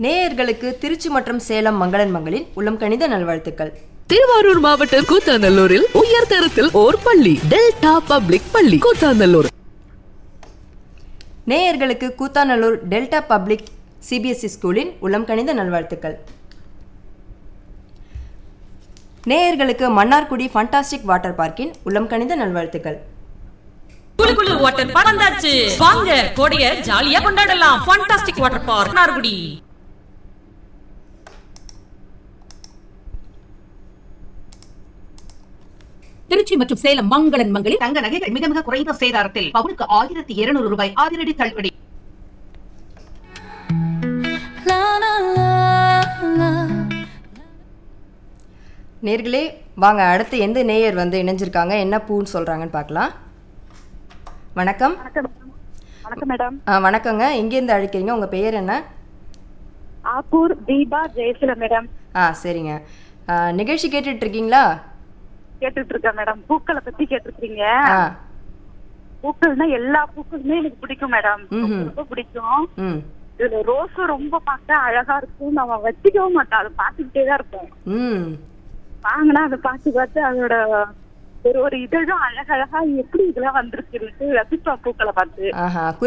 நேயர்களுக்கு திருச்சி மற்றும் சேலம் மங்களன் மங்களின் உள்ளம் கணித நல்வாழ்த்துக்கள் திருவாரூர் மாவட்டம் கூத்தாநல்லூரில் உயர் தரத்தில் ஓர் பள்ளி டெல்டா பப்ளிக் பள்ளி கூத்தாநல்லூர் நேயர்களுக்கு கூத்தாநல்லூர் டெல்டா பப்ளிக் சிபிஎஸ்இ ஸ்கூலின் உள்ளம் கணித நல்வாழ்த்துக்கள் நேயர்களுக்கு மன்னார்குடி ஃபண்டாஸ்டிக் வாட்டர் பார்க்கின் உள்ளம் கணித நல்வாழ்த்துக்கள் குளு குளு வாட்டர் பார்க் வந்தாச்சு வாங்க கோடைய ஜாலியா கொண்டாடலாம் fantastic water park Nargudi Tiruchi மற்றும் சேலம் மங்களன் மங்களில் தங்க நகைகள் மிக மிக குறைந்த சேதாரத்தில் பவுனுக்கு ஆயிரத்தி இருநூறு ரூபாய் அதிரடி தள்ளுபடி நேர்களே வாங்க அடுத்து எந்த நேயர் வந்து இணைஞ்சிருக்காங்க என்ன பூன்னு சொல்கிறாங்கன்னு பார்க்கலாம் வணக்கம் வணக்கம் மேடம் ஆ, வணக்கங்க எங்கேருந்து அழைக்கிறீங்க உங்கள் பெயர் என்ன ஆக்கூர் தீபா ஜெயசில மேடம் ஆ சரிங்க ஆ, நிகழ்ச்சி கேட்டுட்டு இருக்கீங்களா கேட்டுட்டு இருக்கேன் மேடம் பூக்களை பத்தி கேட்டிருக்கீங்க ஆ பூக்கள்னா எல்லா பூக்களுமே எனக்கு பிடிக்கும் மேடம் ம்ஹும். ரொம்ப பிடிக்கும் ம் இதுல ரோஸும் ரொம்ப பார்க்க அழகா இருக்கும் நம்ம வச்சுக்கவும் மாட்டோம் அதை பார்த்துக்கிட்டே தான் இருப்போம் ம் வாங்கினா அதை பார்த்து பார்த்து அதோட ஒரு ஒரு இதழும் அழகழகா எப்படி இதெல்லாம் வந்திருக்குன்னு ரசிப்பா பூக்களை பார்த்து ஆஹா